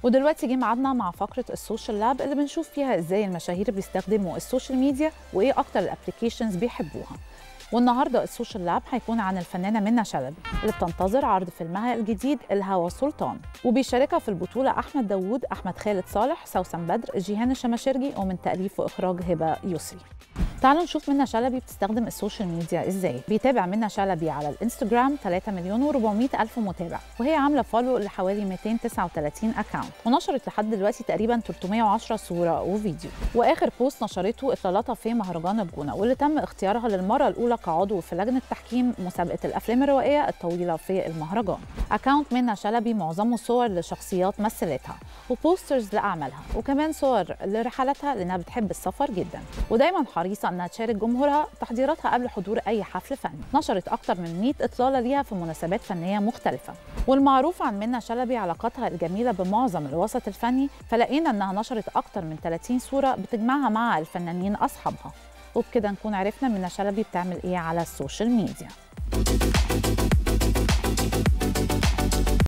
ودلوقتي جه ميعادنا مع فقره السوشيال لاب اللي بنشوف فيها ازاي المشاهير بيستخدموا السوشيال ميديا وايه اكتر الابلكيشنز بيحبوها والنهارده السوشيال لاب هيكون عن الفنانه منى شلبي اللي بتنتظر عرض فيلمها الجديد الهوى سلطان وبيشاركها في البطوله احمد داوود احمد خالد صالح سوسن بدر جيهان الشماشرجي ومن تاليف واخراج هبه يسري تعالوا نشوف منى شلبي بتستخدم السوشيال ميديا ازاي بيتابع منى شلبي على الانستجرام 3 مليون و400 الف متابع وهي عامله فولو لحوالي 239 اكونت ونشرت لحد دلوقتي تقريبا 310 صوره وفيديو واخر بوست نشرته اطلالاتها في مهرجان الجونه واللي تم اختيارها للمره الاولى كعضو في لجنه تحكيم مسابقه الافلام الروائيه الطويله في المهرجان اكونت منى شلبي معظمه صور لشخصيات مثلتها وبوسترز لاعمالها وكمان صور لرحلاتها لانها بتحب السفر جدا ودايما حريصه انها تشارك جمهورها تحضيراتها قبل حضور اي حفل فني نشرت اكتر من 100 اطلاله ليها في مناسبات فنيه مختلفه والمعروف عن منى شلبي علاقاتها الجميله بمعظم الوسط الفني فلقينا انها نشرت اكتر من 30 صوره بتجمعها مع الفنانين اصحابها وبكده نكون عرفنا منى شلبي بتعمل ايه على السوشيال ميديا